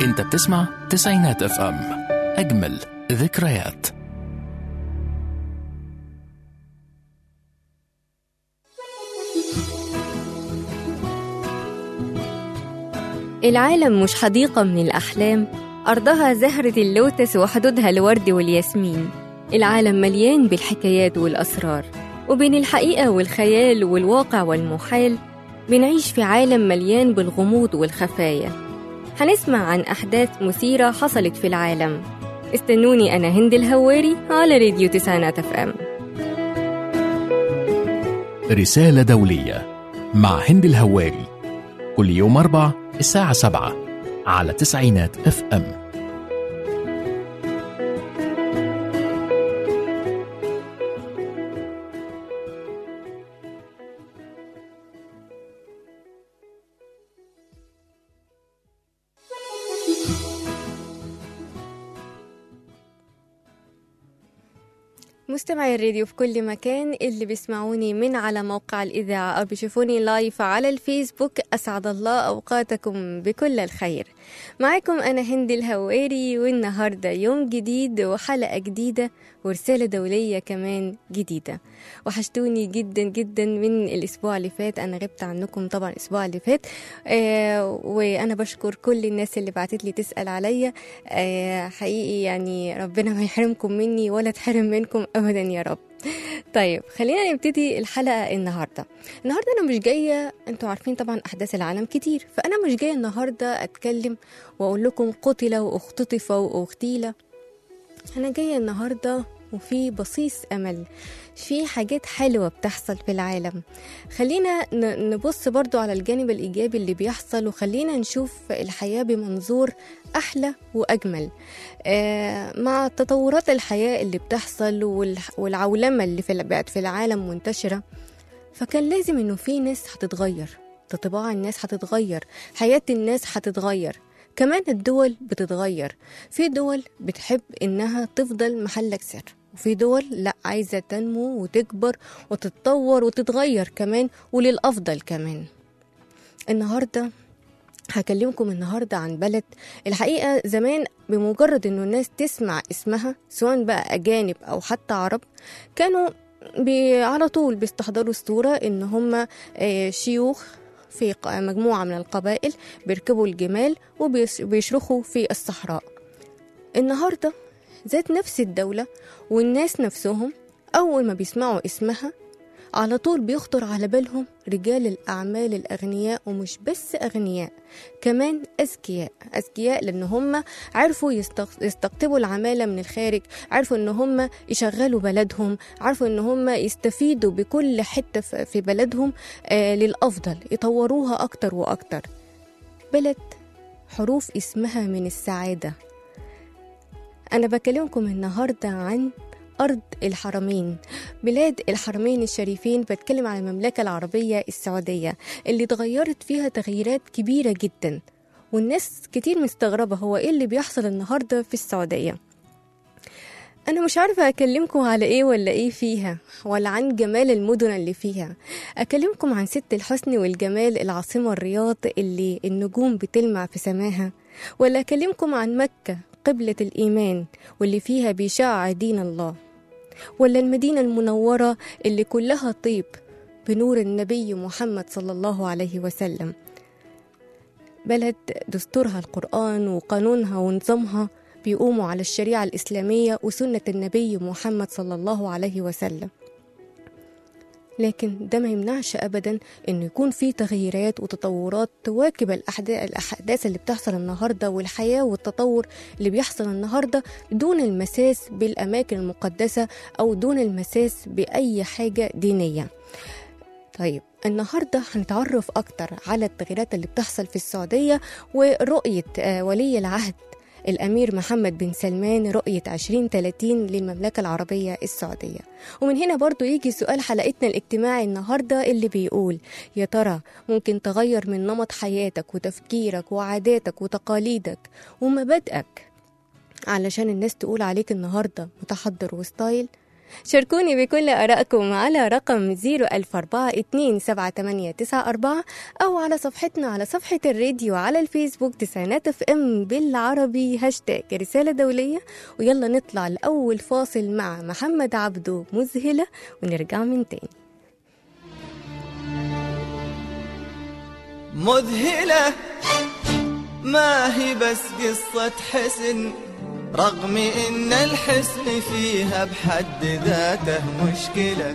انت بتسمع تسعينات اف ام اجمل ذكريات العالم مش حديقة من الأحلام أرضها زهرة اللوتس وحدودها الورد والياسمين العالم مليان بالحكايات والأسرار وبين الحقيقة والخيال والواقع والمحال بنعيش في عالم مليان بالغموض والخفايا هنسمع عن أحداث مثيرة حصلت في العالم استنوني أنا هند الهواري على راديو تسعينات اف ام رسالة دولية مع هند الهواري كل يوم أربع الساعة سبعة على تسعينات اف ام مستمعي الراديو في كل مكان اللي بيسمعوني من على موقع الإذاعة أو بيشوفوني لايف على الفيسبوك أسعد الله أوقاتكم بكل الخير معاكم أنا هند الهواري والنهاردة يوم جديد وحلقة جديدة ورسالة دولية كمان جديدة وحشتوني جدا جدا من الأسبوع اللي فات أنا غبت عنكم طبعا الأسبوع اللي فات آه وأنا بشكر كل الناس اللي بعتت لي تسأل عليا آه حقيقي يعني ربنا ما يحرمكم مني ولا تحرم منكم ابدا يا رب طيب خلينا نبتدي الحلقه النهارده النهارده انا مش جايه انتوا عارفين طبعا احداث العالم كتير فانا مش جايه النهارده اتكلم واقول لكم قتل واختطف واغتيل انا جايه النهارده وفي بصيص امل في حاجات حلوة بتحصل في العالم خلينا ن- نبص برضو على الجانب الإيجابي اللي بيحصل وخلينا نشوف الحياة بمنظور أحلى وأجمل آه، مع تطورات الحياة اللي بتحصل والح- والعولمة اللي في بقت في العالم منتشرة فكان لازم إنه في ناس هتتغير طباع الناس هتتغير حياة الناس هتتغير كمان الدول بتتغير في دول بتحب إنها تفضل محلك سر وفي دول لا عايزة تنمو وتكبر وتتطور وتتغير كمان وللأفضل كمان النهارده هكلمكم النهاردة عن بلد الحقيقة زمان بمجرد انه الناس تسمع اسمها سواء بقى أجانب أو حتى عرب كانوا بي على طول بيستحضروا الصورة ان هم آه، شيوخ في ق- مجموعة من القبائل بيركبوا الجمال وبيشرخوا في الصحراء النهاردة ذات نفس الدولة والناس نفسهم أول ما بيسمعوا اسمها على طول بيخطر على بالهم رجال الأعمال الأغنياء ومش بس أغنياء كمان أذكياء أذكياء لأن هم عرفوا يستق- يستقطبوا العمالة من الخارج عرفوا أن هم يشغلوا بلدهم عرفوا أن هم يستفيدوا بكل حتة ف- في بلدهم آه للأفضل يطوروها أكتر وأكتر بلد حروف اسمها من السعادة أنا بكلمكم النهاردة عن أرض الحرمين بلاد الحرمين الشريفين بتكلم عن المملكة العربية السعودية اللي اتغيرت فيها تغييرات كبيرة جدا والناس كتير مستغربة هو إيه اللي بيحصل النهاردة في السعودية أنا مش عارفة أكلمكم على إيه ولا إيه فيها ولا عن جمال المدن اللي فيها أكلمكم عن ست الحسن والجمال العاصمة الرياض اللي النجوم بتلمع في سماها ولا أكلمكم عن مكة قبلة الإيمان واللي فيها بيشع دين الله ولا المدينة المنورة اللي كلها طيب بنور النبي محمد صلى الله عليه وسلم بلد دستورها القرآن وقانونها ونظامها بيقوموا على الشريعة الإسلامية وسنة النبي محمد صلى الله عليه وسلم لكن ده ما يمنعش ابدا انه يكون في تغييرات وتطورات تواكب الأحدا- الاحداث اللي بتحصل النهارده والحياه والتطور اللي بيحصل النهارده دون المساس بالاماكن المقدسه او دون المساس باي حاجه دينيه طيب النهاردة هنتعرف أكتر على التغييرات اللي بتحصل في السعودية ورؤية آه، ولي العهد الأمير محمد بن سلمان رؤية 2030 للمملكة العربية السعودية ومن هنا برضو يجي سؤال حلقتنا الاجتماعي النهاردة اللي بيقول يا ترى ممكن تغير من نمط حياتك وتفكيرك وعاداتك وتقاليدك ومبادئك علشان الناس تقول عليك النهاردة متحضر وستايل شاركوني بكل آرائكم على رقم 004427894 أو على صفحتنا على صفحة الراديو على الفيسبوك تسعينات اف ام بالعربي هاشتاج رسالة دولية ويلا نطلع لأول فاصل مع محمد عبده مذهلة ونرجع من تاني مذهلة ما هي بس قصة حسن رغم ان الحسن فيها بحد ذاته مشكلة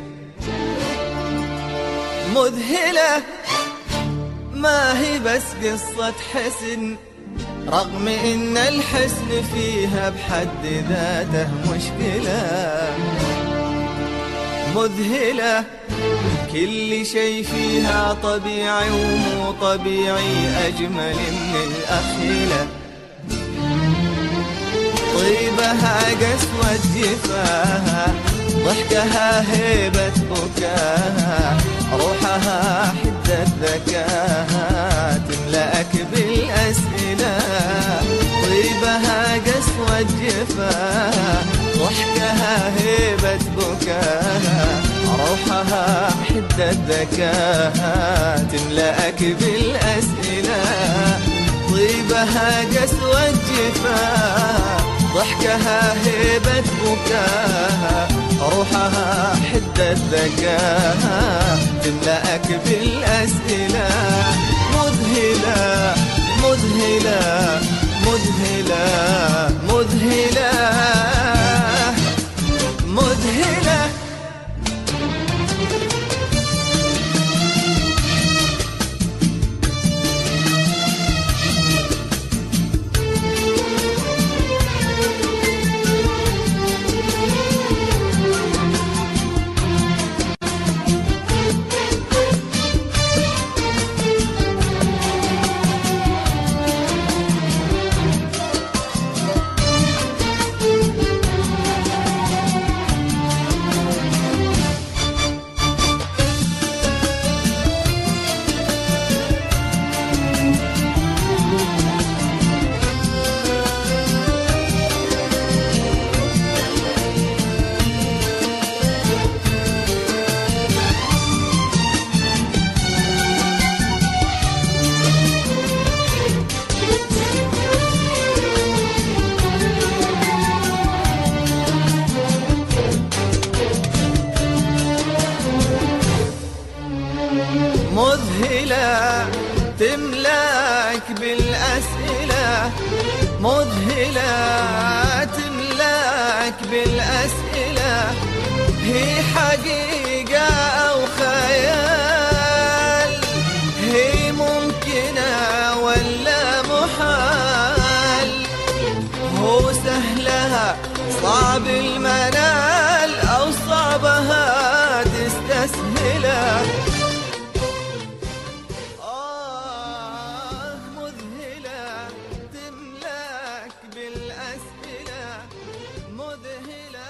مذهلة ما هي بس قصة حسن رغم ان الحسن فيها بحد ذاته مشكلة مذهلة كل شيء فيها طبيعي ومو طبيعي أجمل من الأخيلة طيبها قسوة جفاها ضحكها هيبة بكاها روحها حدة ذكاها تملأك بالأسئلة طيبها قسوة جفاها ضحكها هيبة بكاها روحها حدة ذكاها تملأك بالأسئلة طيبها قسوة جفاها ضحكها هيبة بكاها روحها حدة ذكاها تملأك بالأسئلة مذهلة مذهلة مذهلة مذهلة مذهلة مذهلة تملاك بالأسئلة مذهلة تملاك بالأسئلة هي حقيقة أو خيال هي ممكنة ولا محال هو سهلها صعب المنال أو صعبها تستسهله آه مذهلة تملاك بالأسئلة مذهلة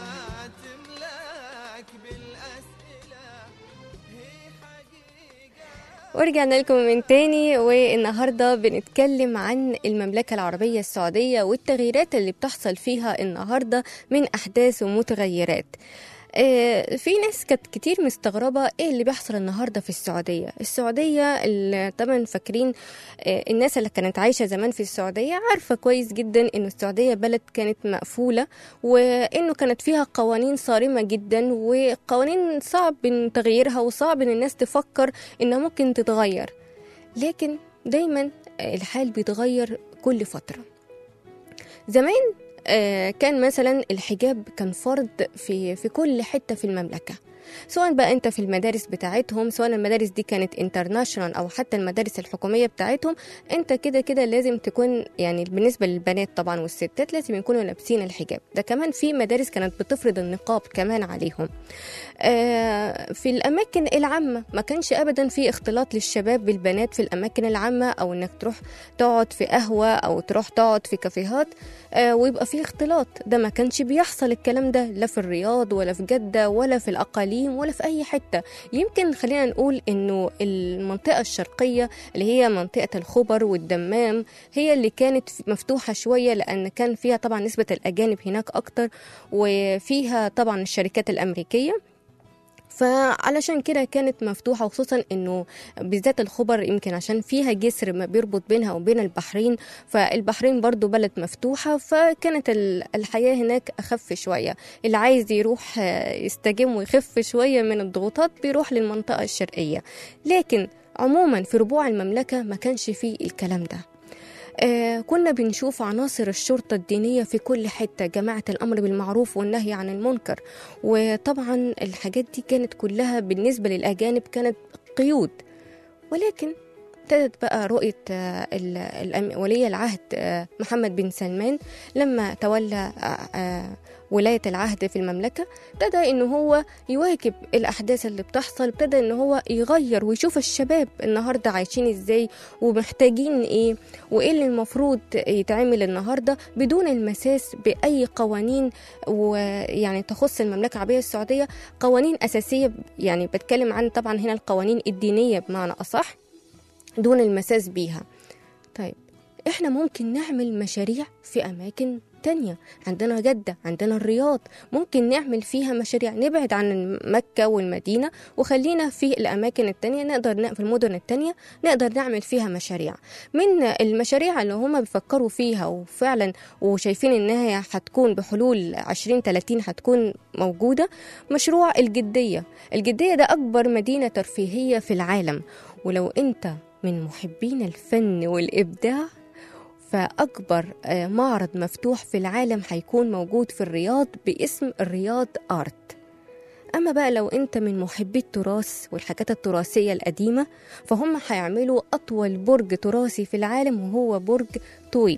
تملاك بالأسئلة هي حقيقة ورجعنا لكم من تاني والنهارده بنتكلم عن المملكة العربية السعودية والتغييرات اللي بتحصل فيها النهارده من أحداث ومتغيرات. آه، في ناس كانت كتير مستغربة ايه اللي بيحصل النهاردة في السعودية السعودية اللي طبعا فاكرين آه، الناس اللي كانت عايشة زمان في السعودية عارفة كويس جدا انه السعودية بلد كانت مقفولة وانه كانت فيها قوانين صارمة جدا وقوانين صعب من تغييرها وصعب ان الناس تفكر انها ممكن تتغير لكن دايما آه، الحال بيتغير كل فترة زمان آه، كان مثلا الحجاب كان فرض في في كل حته في المملكه سواء بقى انت في المدارس بتاعتهم سواء المدارس دي كانت انترناشونال او حتى المدارس الحكوميه بتاعتهم انت كده كده لازم تكون يعني بالنسبه للبنات طبعا والستات لازم يكونوا لابسين الحجاب ده كمان في مدارس كانت بتفرض النقاب كمان عليهم آه، في الاماكن العامه ما كانش ابدا في اختلاط للشباب بالبنات في الاماكن العامه او انك تروح تقعد في قهوه او تروح تقعد في كافيهات آه، ويبقى في اختلاط ده ما كانش بيحصل الكلام ده لا في الرياض ولا في جده ولا في الاقاليم اقليم ولا في اي حته يمكن خلينا نقول انه المنطقه الشرقيه اللي هي منطقه الخبر والدمام هي اللي كانت مفتوحه شويه لان كان فيها طبعا نسبه الاجانب هناك اكتر وفيها طبعا الشركات الامريكيه فعلشان كده كانت مفتوحة وخصوصا انه بالذات الخبر يمكن عشان فيها جسر ما بيربط بينها وبين البحرين فالبحرين برضو بلد مفتوحة فكانت ال- الحياة هناك أخف شوية اللي عايز يروح آه، يستجم ويخف شوية من الضغوطات بيروح للمنطقة الشرقية لكن عموما في ربوع المملكة ما كانش فيه الكلام ده آه كنا بنشوف عناصر الشرطة الدينية في كل حتة جماعة الأمر بالمعروف والنهي عن المنكر وطبعا الحاجات دي كانت كلها بالنسبة للأجانب كانت قيود ولكن ابتدت بقى رؤية آه، ال- الأم- ولي العهد آه، محمد بن سلمان لما تولى آه، آه، ولاية العهد في المملكة ابتدى إن هو يواكب الأحداث اللي بتحصل ابتدى إن هو يغير ويشوف الشباب النهاردة عايشين إزاي ومحتاجين إيه وإيه اللي المفروض يتعمل النهاردة بدون المساس بأي قوانين ويعني تخص المملكة العربية السعودية قوانين أساسية يعني بتكلم عن طبعا هنا القوانين الدينية بمعنى أصح دون المساس بيها طيب احنا ممكن نعمل مشاريع في اماكن تانية عندنا جدة عندنا الرياض ممكن نعمل فيها مشاريع نبعد عن مكة والمدينة وخلينا في الأماكن التانية نقدر ن- في المدن التانية نقدر نعمل فيها مشاريع من المشاريع اللي هم بيفكروا فيها وفعلا وشايفين إنها هتكون بحلول 2030 هتكون موجودة مشروع الجدية الجدية ده أكبر مدينة ترفيهية في العالم ولو أنت من محبين الفن والإبداع فأكبر آه، معرض مفتوح في العالم هيكون موجود في الرياض باسم الرياض آرت أما بقى لو أنت من محبي التراث والحاجات التراثية القديمة فهم هيعملوا أطول برج تراثي في العالم وهو برج تويج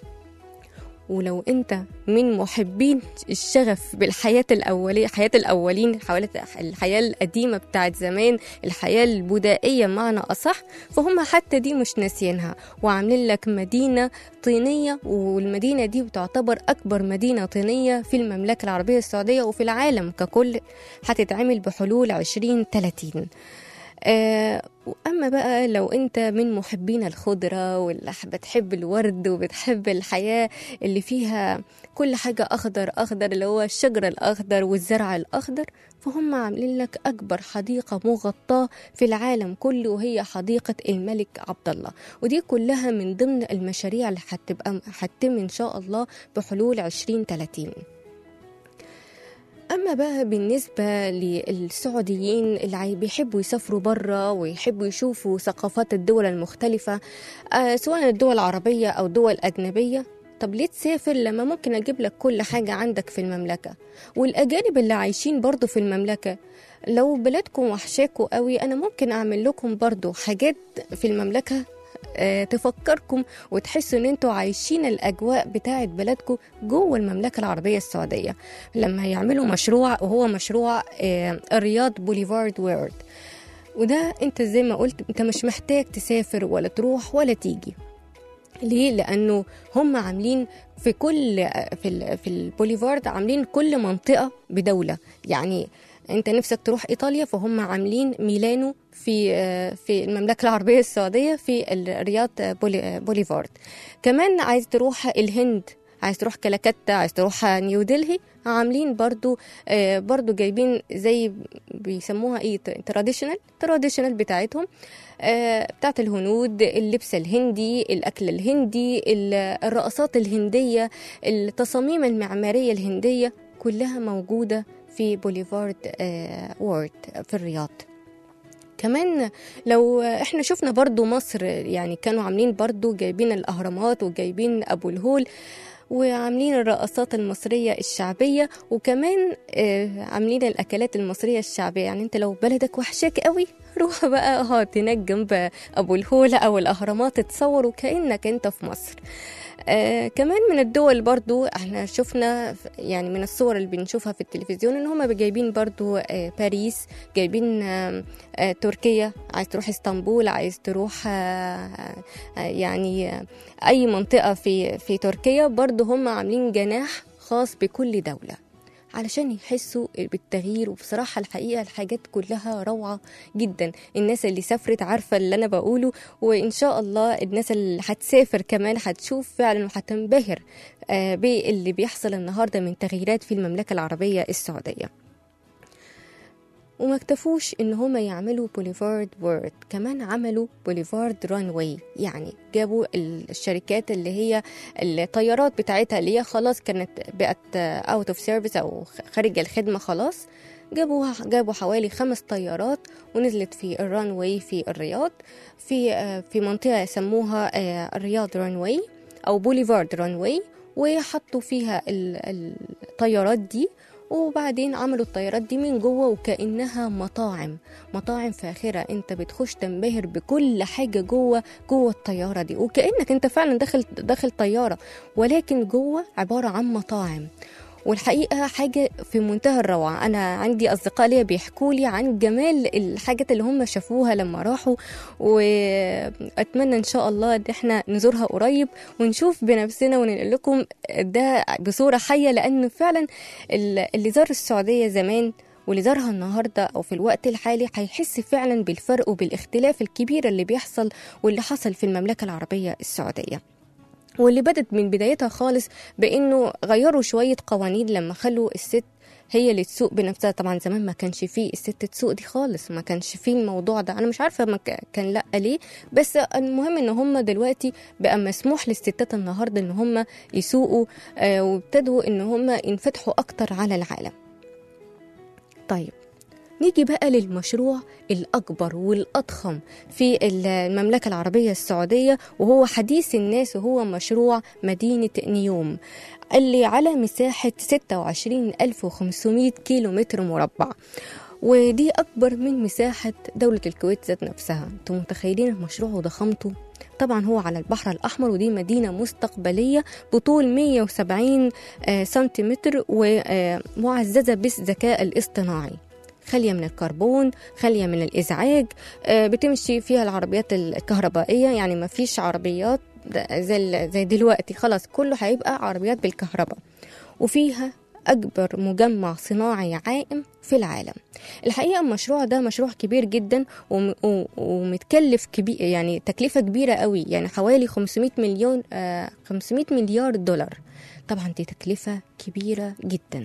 ولو انت من محبين الشغف بالحياة الأولية حياة الأولين حوالي الحياة القديمة بتاعت زمان الحياة البدائية معنى أصح فهم حتى دي مش ناسيينها وعاملين لك مدينة طينية والمدينة دي بتعتبر أكبر مدينة طينية في المملكة العربية السعودية وفي العالم ككل هتتعمل بحلول 2030 آه، واما بقى لو انت من محبين الخضره واللي بتحب الورد وبتحب الحياه اللي فيها كل حاجه اخضر اخضر اللي هو الشجر الاخضر والزرع الاخضر فهم عاملين لك اكبر حديقه مغطاه في العالم كله وهي حديقه الملك عبد الله ودي كلها من ضمن المشاريع اللي هتبقى هتتم ان شاء الله بحلول 2030 أما بقى بالنسبة للسعوديين اللي عاي- بيحبوا يسافروا برا ويحبوا يشوفوا ثقافات الدول المختلفة آه سواء الدول العربية أو دول أجنبية طب ليه تسافر لما ممكن أجيب لك كل حاجة عندك في المملكة والأجانب اللي عايشين برضو في المملكة لو بلادكم وحشاكوا قوي أنا ممكن أعمل لكم برضو حاجات في المملكة آه، تفكركم وتحسوا ان انتوا عايشين الاجواء بتاعه بلدكم جوه المملكه العربيه السعوديه لما يعملوا مشروع وهو مشروع آه، الرياض بوليفارد وورد وده انت زي ما قلت انت مش محتاج تسافر ولا تروح ولا تيجي ليه لانه هم عاملين في كل في ال في البوليفارد عاملين كل منطقه بدوله يعني انت نفسك تروح ايطاليا فهم عاملين ميلانو في آه، في المملكه العربيه السعوديه في الرياض بولي بوليفارد كمان عايز تروح الهند عايز تروح كلكتة عايز تروح نيو دلهي عاملين برضو آه، برضو جايبين زي بيسموها ايه تراديشنال تراديشنال بتاعتهم آه، بتاعت الهنود اللبس الهندي الأكل الهندي ال- الرقصات الهندية التصاميم المعمارية الهندية كلها موجودة في بوليفارد آه، وورد في الرياض كمان لو احنا شفنا برضو مصر يعني كانوا عاملين برضو جايبين الأهرامات وجايبين أبو الهول وعاملين الرقصات المصرية الشعبية وكمان آه، عاملين الأكلات المصرية الشعبية يعني انت لو بلدك وحشاك قوي روح بقى اقعد هناك جنب أبو الهول أو الأهرامات تتصور وكأنك انت في مصر آه كمان من الدول برضو احنا شفنا ف- يعني من الصور اللي بنشوفها في التلفزيون ان هم جايبين برضو آه باريس جايبين آه آه تركيا عايز تروح اسطنبول عايز تروح آه آه يعني آه اي منطقة في في تركيا برضو هم عاملين جناح خاص بكل دولة علشان يحسوا بالتغيير وبصراحة الحقيقة الحاجات كلها روعة جدا الناس اللي سافرت عارفة اللي أنا بقوله وإن شاء الله الناس اللي هتسافر كمان هتشوف فعلا وهتنبهر آه، باللي بيحصل النهاردة من تغييرات في المملكة العربية السعودية وما اكتفوش ان هما يعملوا بوليفارد وورد كمان عملوا بوليفارد رانواي يعني جابوا ال- الشركات اللي هي الطيارات بتاعتها اللي هي خلاص كانت بقت اوت اوف سيرفيس او خارج الخدمه خلاص جابوها جابوا حوالي خمس طيارات ونزلت في الرانواي في الرياض في آه، في منطقه يسموها آه، الرياض رانواي او بوليفارد رانواي وحطوا فيها ال- الطيارات دي وبعدين عملوا الطيارات دي من جوه وكأنها مطاعم مطاعم فاخرة انت بتخش تنبهر بكل حاجة جوه جوه الطيارة دي وكأنك انت فعلا داخل داخل طيارة ولكن جوه عبارة عن مطاعم والحقيقة حاجة في منتهى الروعة أنا عندي أصدقاء ليا بيحكوا لي عن جمال الحاجات اللي هم شافوها لما راحوا وأتمنى إن شاء الله إن إحنا نزورها قريب ونشوف بنفسنا وننقل لكم ده بصورة حية لأن فعلا ال- اللي زار السعودية زمان واللي زارها النهاردة أو في الوقت الحالي هيحس فعلا بالفرق وبالاختلاف الكبير اللي بيحصل واللي حصل في المملكة العربية السعودية واللي بدت من بدايتها خالص بانه غيروا شويه قوانين لما خلوا الست هي اللي تسوق بنفسها طبعا زمان ما كانش فيه الست تسوق دي خالص ما كانش فيه الموضوع ده انا مش عارفه ما ك- كان لا ليه بس المهم ان هم دلوقتي بقى مسموح للستات النهارده ان هم يسوقوا آه وابتدوا ان هم ينفتحوا اكتر على العالم طيب نيجي بقى للمشروع الأكبر والأضخم في المملكة العربية السعودية وهو حديث الناس وهو مشروع مدينة نيوم اللي على مساحة 26500 كيلو متر مربع ودي أكبر من مساحة دولة الكويت ذات نفسها انتم متخيلين المشروع وضخامته طبعا هو على البحر الأحمر ودي مدينة مستقبلية بطول 170 آه، سنتيمتر ومعززة بالذكاء الاصطناعي خالية من الكربون خالية من الإزعاج آه، بتمشي فيها العربيات الكهربائية يعني ما فيش عربيات ده- زي ال- زي دلوقتي خلاص كله هيبقى عربيات بالكهرباء وفيها أكبر مجمع صناعي عائم في العالم الحقيقة المشروع ده مشروع كبير جدا وم- و- ومتكلف كبير يعني تكلفة كبيرة قوي يعني حوالي 500 مليون آه 500 مليار دولار طبعا دي تكلفة كبيرة جدا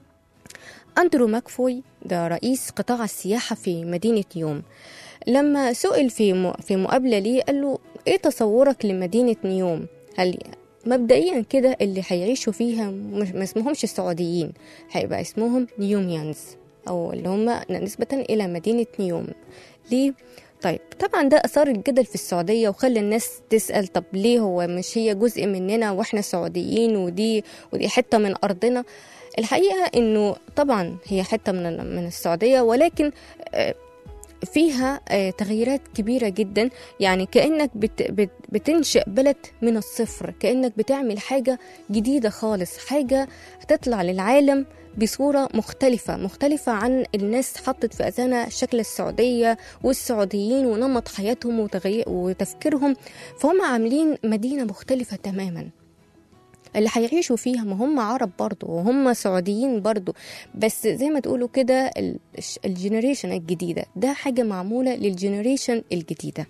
أندرو ماكفوي ده رئيس قطاع السياحة في مدينة يوم لما سئل في م- في مقابلة ليه قال له إيه تصورك لمدينة نيوم؟ هل مبدئيا كده اللي هيعيشوا فيها مش ما اسمهمش السعوديين هيبقى اسمهم نيوميانز أو اللي هم نسبة إلى مدينة نيوم ليه؟ طيب طبعا ده أثار الجدل في السعودية وخلى الناس تسأل طب ليه هو مش هي جزء مننا وإحنا سعوديين ودي ودي حتة من أرضنا الحقيقة إنه طبعا هي حتة من من السعودية ولكن آه، فيها آه، تغييرات كبيرة جدا يعني كأنك بت بت بتنشئ بلد من الصفر كأنك بتعمل حاجة جديدة خالص حاجة هتطلع للعالم بصورة مختلفة مختلفة عن الناس حطت في أذانها شكل السعودية والسعوديين ونمط حياتهم وتغيير وتفكيرهم فهم عاملين مدينة مختلفة تماما اللي هيعيشوا فيها ما هم عرب برضو وهم سعوديين برضو بس زي ما تقولوا كده ال- الش- الجنريشن الجديدة ده حاجة معمولة للجنريشن الجديدة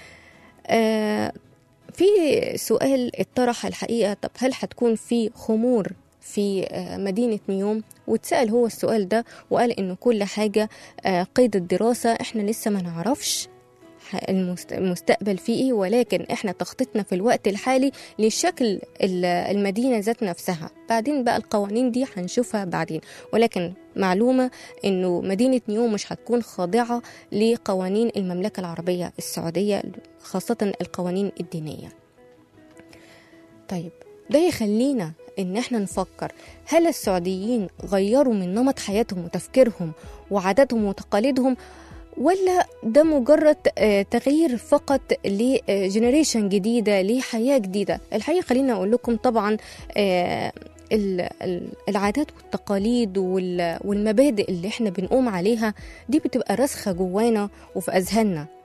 آه في سؤال اتطرح الحقيقة طب هل هتكون في خمور في آه، مدينة نيوم واتسأل هو السؤال ده وقال إنه كل حاجة آه، قيد الدراسة إحنا لسه ما نعرفش ح- المست- المستقبل فيه ايه ولكن احنا تخطيطنا في الوقت الحالي لشكل ال- المدينة ذات نفسها بعدين بقى القوانين دي هنشوفها بعدين ولكن معلومة انه مدينة نيوم مش هتكون خاضعة لقوانين المملكة العربية السعودية خاصة القوانين الدينية طيب ده يخلينا ان احنا نفكر هل السعوديين غيروا من نمط حياتهم وتفكيرهم وعاداتهم وتقاليدهم ولا ده مجرد آه، تغيير فقط لجنريشن جديدة لحياة جديدة الحقيقة خلينا أقول لكم طبعا آه، ال- ال- العادات والتقاليد وال- والمبادئ اللي احنا بنقوم عليها دي بتبقى راسخة جوانا وفي أذهاننا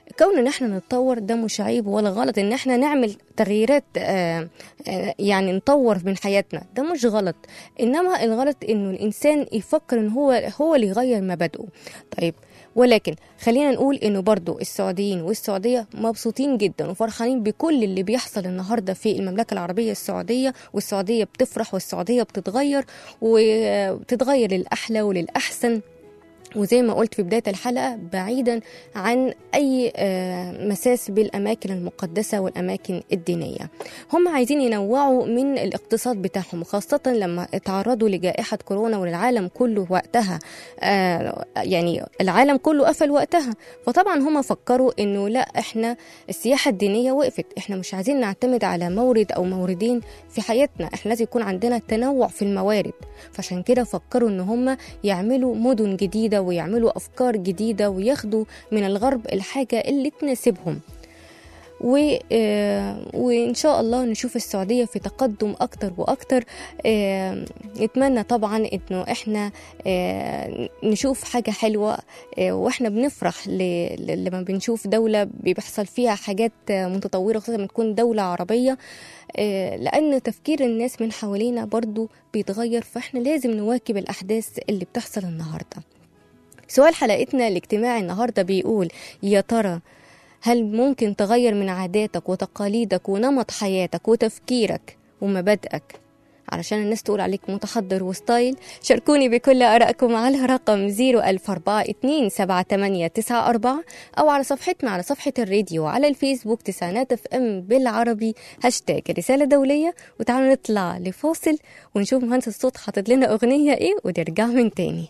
كون ان احنا نتطور ده مش عيب ولا غلط ان احنا نعمل تغييرات آه، آه، يعني نطور من حياتنا ده مش غلط انما الغلط انه الانسان يفكر ان هو هو اللي يغير مبادئه طيب ولكن خلينا نقول انه برضو السعوديين والسعوديه مبسوطين جدا وفرحانين بكل اللي بيحصل النهارده في المملكه العربيه السعوديه والسعوديه بتفرح والسعوديه بتتغير وبتتغير للاحلى وللاحسن وزي ما قلت في بداية الحلقة بعيدا عن أي آه، مساس بالأماكن المقدسة والأماكن الدينية هم عايزين ينوعوا من الاقتصاد بتاعهم خاصة لما اتعرضوا لجائحة كورونا والعالم كله وقتها آه، يعني العالم كله قفل وقتها فطبعا هم فكروا انه لا احنا السياحة الدينية وقفت احنا مش عايزين نعتمد على مورد او موردين في حياتنا احنا لازم يكون عندنا تنوع في الموارد فعشان كده فكروا ان هم يعملوا مدن جديدة ويعملوا أفكار جديدة وياخدوا من الغرب الحاجة اللي تناسبهم و... آه، وإن شاء الله نشوف السعودية في تقدم أكتر وأكتر آه، نتمنى طبعا إنه إحنا آه، نشوف حاجة حلوة آه، وإحنا بنفرح ل... ل- لما بنشوف دولة بيحصل فيها حاجات آه، متطورة خصوصا لما تكون دولة عربية آه، لأن تفكير الناس من حوالينا برضو بيتغير فإحنا لازم نواكب الأحداث اللي بتحصل النهاردة سؤال حلقتنا الاجتماعي النهارده بيقول يا ترى هل ممكن تغير من عاداتك وتقاليدك ونمط حياتك وتفكيرك ومبادئك علشان الناس تقول عليك متحضر وستايل شاركوني بكل آرائكم على رقم 004427894 أو على صفحتنا على صفحة الراديو على الفيسبوك تسعينات اف ام بالعربي هاشتاج رسالة دولية وتعالوا نطلع لفاصل ونشوف مهندس الصوت حاطط لنا أغنية إيه ونرجع من تاني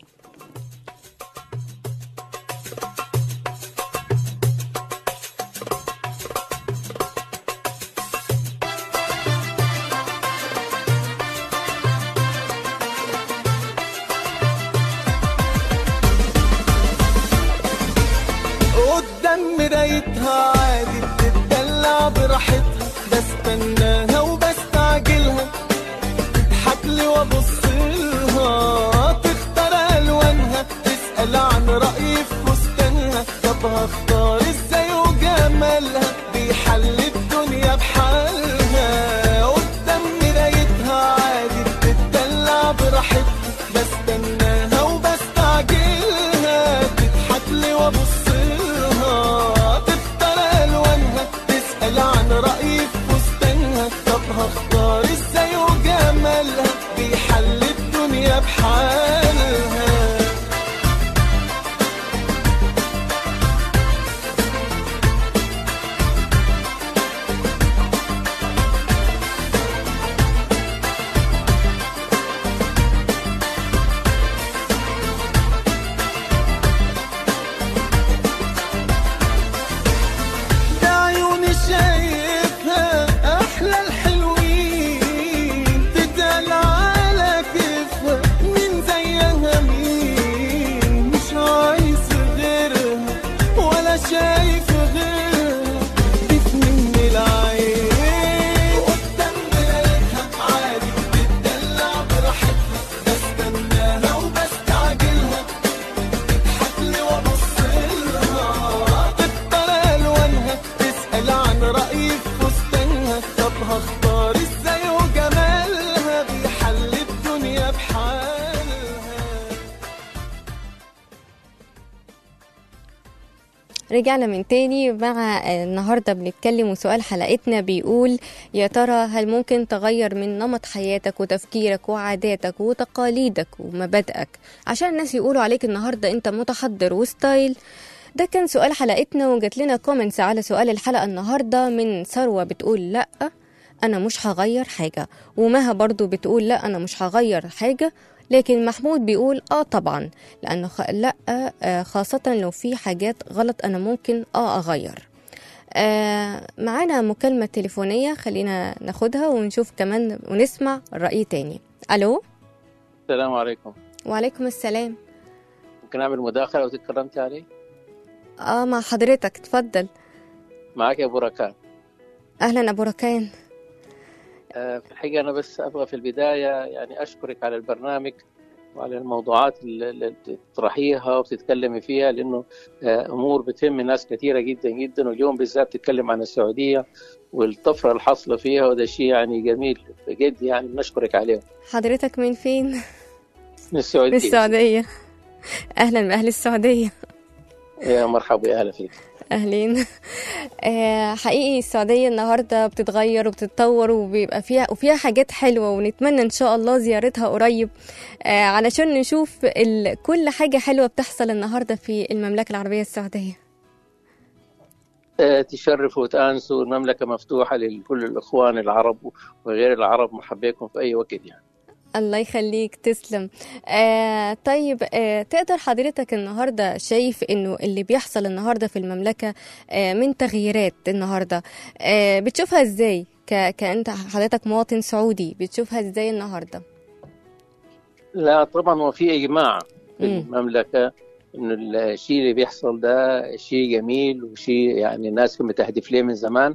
قدام مرايتها عادي بتدلع براحتها بستناها وبستعجلها تضحك لي وابص لها تختار الوانها تسال عن رايي في فستانها طب هختار ازاي وجمالها بيحل الدنيا بحالها قدام مرايتها عادي بتدلع براحتها بستناها وبستعجلها تضحك لي وابص لها تختار الوانها تسال عن رايي في فستانها طب هختار ازاي وجمالها بيحل الدنيا بحالها ده عيوني شايفها احلى الحلوين تدل على كيفها مين زيها مين مش عايز غيرها ولا شايف غيرها دي في مني العين قدام مرايتها عادي بتدلع براحتها بستناها وبستعجلها تضحك لي وابص لها تختار الوانها تسال عن رايي في فستانها طب هختار ازاي وجمالها بيحل الدنيا بحالها رجعنا من تاني مع آه، النهاردة بنتكلم وسؤال حلقتنا بيقول يا ترى هل ممكن تغير من نمط حياتك وتفكيرك وعاداتك وتقاليدك ومبادئك عشان الناس يقولوا عليك النهاردة انت متحضر وستايل ده كان سؤال حلقتنا وجات لنا كومنتس على سؤال الحلقة النهاردة من ثروة بتقول لأ أنا مش هغير حاجة ومها برضو بتقول لأ أنا مش هغير حاجة لكن محمود بيقول اه طبعا لانه خ... لا آه خاصة لو في حاجات غلط انا ممكن اه اغير آه معانا مكالمة تليفونية خلينا ناخدها ونشوف كمان ونسمع الرأي تاني الو السلام عليكم وعليكم السلام ممكن اعمل مداخله لو تكرمت علي اه مع حضرتك اتفضل معك يا ابو ركان اهلا ابو ركان آه، في الحقيقه انا بس ابغى في البدايه يعني اشكرك على البرنامج وعلى الموضوعات اللي تطرحيها وتتكلمي فيها لانه آه، امور بتهم ناس كثيره جدا جدا واليوم بالذات تتكلم عن السعوديه والطفره اللي حاصله فيها وده شيء يعني جميل بجد يعني بنشكرك عليه حضرتك من فين؟ من السعوديه من السعودية أهلا بأهل السعودية يا مرحبا يا اهلا فيك أهلين آه، حقيقي السعودية النهاردة بتتغير وبتتطور وبيبقى فيها وفيها حاجات حلوة ونتمنى إن شاء الله زيارتها قريب آه، علشان نشوف ال... كل حاجة حلوة بتحصل النهاردة في المملكة العربية السعودية آه، تشرفوا وتأنسوا المملكة مفتوحة لكل الإخوان العرب وغير العرب مرحبا بكم في أي وقت يعني الله يخليك تسلم آه طيب آه تقدر حضرتك النهارده شايف انه اللي بيحصل النهارده في المملكه آه من تغييرات النهارده آه بتشوفها ازاي ك... كانت حضرتك مواطن سعودي بتشوفها ازاي النهارده لا طبعا هو في إجماع في مم. المملكة إنه الشيء اللي بيحصل ده شيء جميل وشيء يعني الناس كانت بتهدف ليه من زمان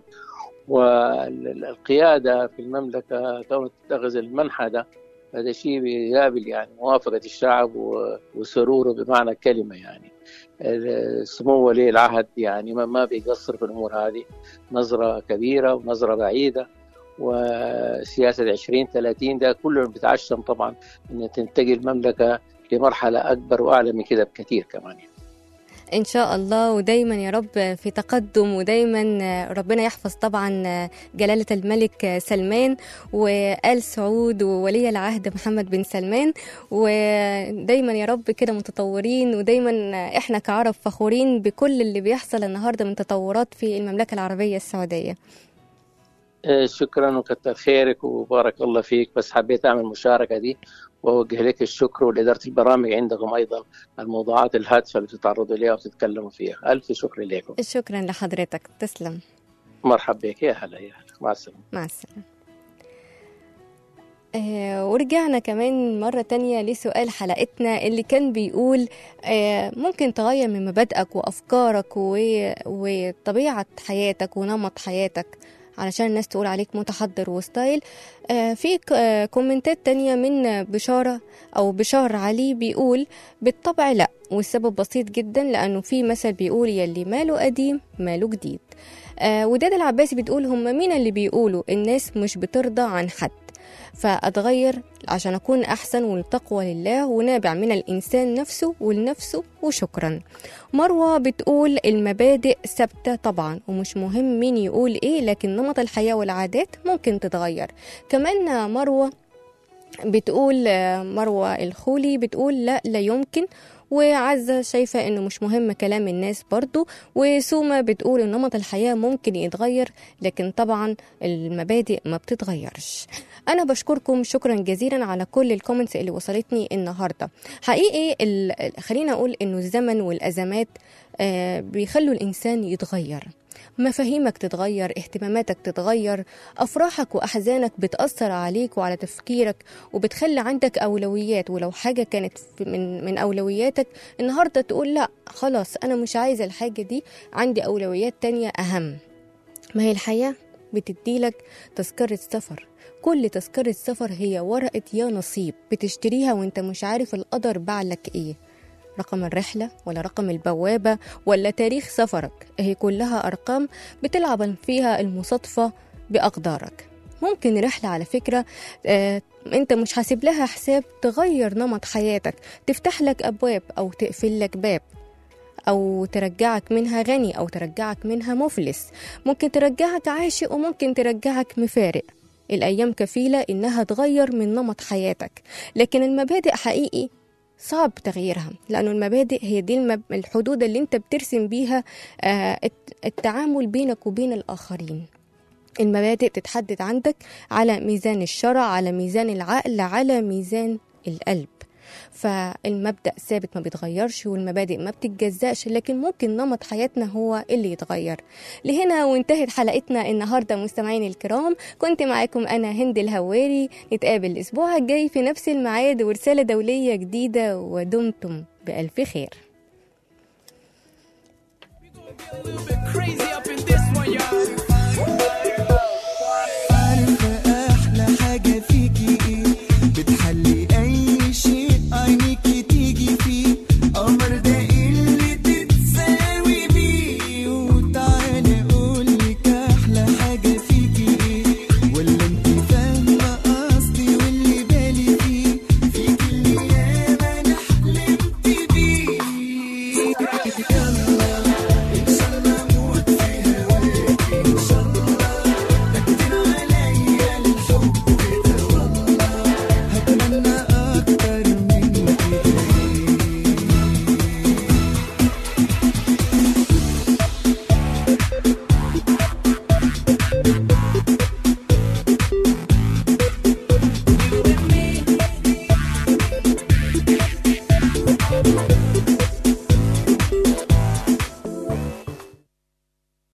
والقيادة في المملكة كانت تتخذ المنحى ده هذا شيء بيقابل يعني موافقة الشعب و- وسروره بمعنى الكلمة يعني سمو ولي العهد يعني ما ما بيقصر في الأمور هذه نظرة كبيرة ونظرة بعيدة وسياسة 2030 ده كله بتعشم طبعا أن تنتقل المملكة لمرحلة أكبر وأعلى من كده بكثير كمان يعني. ان شاء الله ودايما يا رب في تقدم ودايما آه، ربنا يحفظ طبعا آه، جلاله الملك آه، سلمان وال سعود وولي العهد محمد بن سلمان ودايما يا رب كده متطورين ودايما آه، احنا كعرب فخورين بكل اللي بيحصل النهارده من تطورات في المملكه العربيه السعوديه آه، شكرا وكتر خيرك وبارك الله فيك بس حبيت أعمل المشاركة دي وأوجه لك الشكر ولإدارة البرامج عندكم أيضا الموضوعات الهادفة اللي بتتعرضوا لها وتتكلموا فيها ألف شكر لكم شكرا لحضرتك تسلم مرحبا بك يا هلا يا هلا مع السلامة مع السلامة آه ورجعنا كمان مرة تانية لسؤال حلقتنا اللي كان بيقول آه ممكن تغير من مبادئك وأفكارك و... وطبيعة حياتك ونمط حياتك علشان الناس تقول عليك متحضر وستايل آه في ك- آه كومنتات تانية من بشارة أو بشار علي بيقول بالطبع لأ والسبب بسيط جدا لأنه في مثل بيقول يلي ماله قديم ماله جديد آه وداد العباسي بتقول هم مين اللي بيقولوا الناس مش بترضى عن حد فأتغير عشان أكون أحسن والتقوى لله ونابع من الإنسان نفسه ولنفسه وشكرا مروة بتقول المبادئ ثابتة طبعا ومش مهم مين يقول إيه لكن نمط الحياة والعادات ممكن تتغير كمان مروة بتقول آه، مروة الخولي بتقول لا لا يمكن وعزة شايفة انه مش مهم كلام الناس برضو وسومة بتقول ان نمط الحياة ممكن يتغير لكن طبعا المبادئ ما بتتغيرش انا بشكركم شكرا جزيلا على كل الكومنتس اللي وصلتني النهاردة حقيقي ال- خلينا اقول انه الزمن والازمات آه، بيخلوا الانسان يتغير مفاهيمك تتغير اهتماماتك تتغير أفراحك وأحزانك بتأثر عليك وعلى تفكيرك وبتخلي عندك أولويات ولو حاجة كانت في- من, من أولوياتك النهاردة تقول لا خلاص أنا مش عايزة الحاجة دي عندي أولويات تانية أهم ما هي الحياة بتديلك تذكرة سفر كل تذكرة سفر هي ورقة يا نصيب بتشتريها وانت مش عارف القدر باعلك ايه رقم الرحلة ولا رقم البوابة ولا تاريخ سفرك هي كلها أرقام بتلعب فيها المصادفة بأقدارك ممكن رحلة على فكرة آه، انت مش حاسب لها حساب تغير نمط حياتك تفتح لك أبواب أو تقفل لك باب أو ترجعك منها غني أو ترجعك منها مفلس ممكن ترجعك عاشق وممكن ترجعك مفارق الأيام كفيلة إنها تغير من نمط حياتك لكن المبادئ حقيقي صعب تغييرها لأنه المبادئ هي دي المب... الحدود اللي انت بترسم بيها آه، الت- التعامل بينك وبين الآخرين المبادئ تتحدد عندك على ميزان الشرع على ميزان العقل على ميزان القلب فالمبدأ ثابت ما بيتغيرش والمبادئ ما بتتجزأش لكن ممكن نمط حياتنا هو اللي يتغير لهنا وانتهت حلقتنا النهاردة مستمعيني الكرام كنت معاكم أنا هند الهواري نتقابل الأسبوع الجاي في نفس الميعاد ورسالة دولية جديدة ودمتم بألف خير a little bit crazy